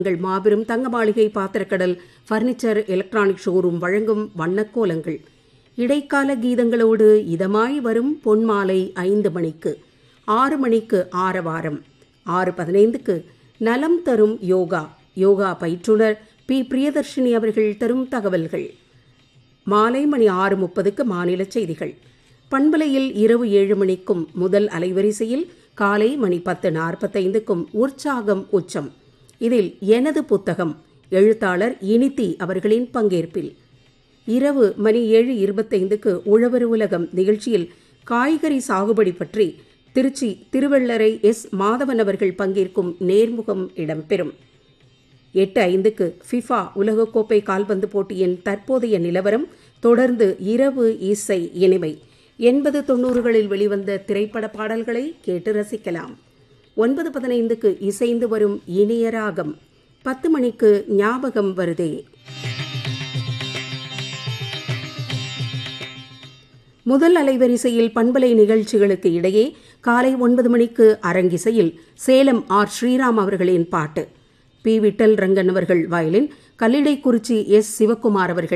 உங்கள் மாபெரும் தங்க மாளிகை பாத்திரக்கடல் பர்னிச்சர் எலக்ட்ரானிக் ஷோரூம் வழங்கும் வண்ணக்கோலங்கள் இடைக்கால கீதங்களோடு இதமாய் வரும் பொன்மாலை ஐந்து மணிக்கு ஆறு மணிக்கு ஆரவாரம் ஆறு பதினைந்துக்கு நலம் தரும் யோகா யோகா பயிற்றுனர் பி பிரியதர்ஷினி அவர்கள் தரும் தகவல்கள் மாலை மணி ஆறு முப்பதுக்கு மாநில செய்திகள் பண்பலையில் இரவு ஏழு மணிக்கும் முதல் அலைவரிசையில் காலை மணி பத்து நாற்பத்தைந்துக்கும் உற்சாகம் உச்சம் இதில் எனது புத்தகம் எழுத்தாளர் இனித்தி அவர்களின் பங்கேற்பில் இரவு மணி ஏழு இருபத்தைந்துக்கு உழவர் உலகம் நிகழ்ச்சியில் காய்கறி சாகுபடி பற்றி திருச்சி திருவள்ளரை எஸ் மாதவன் அவர்கள் பங்கேற்கும் நேர்முகம் இடம்பெறும் எட்டு ஐந்துக்கு ஃபிஃபா உலகக்கோப்பை கால்பந்து போட்டியின் தற்போதைய நிலவரம் தொடர்ந்து இரவு இசை இனிமை எண்பது தொண்ணூறுகளில் வெளிவந்த திரைப்பட பாடல்களை கேட்டு ரசிக்கலாம் ஒன்பது பதினைந்துக்கு இசைந்து வரும் இனிய ராகம் பத்து மணிக்கு ஞாபகம் வருதே முதல் அலைவரிசையில் பண்பலை நிகழ்ச்சிகளுக்கு இடையே காலை ஒன்பது மணிக்கு அரங்கிசையில் சேலம் ஆர் ஸ்ரீராம் அவர்களின் பாட்டு பி விட்டல் ரங்கன் அவர்கள் வயலின் கல்லிடைக்குறிச்சி எஸ் சிவக்குமார் அவர்கள்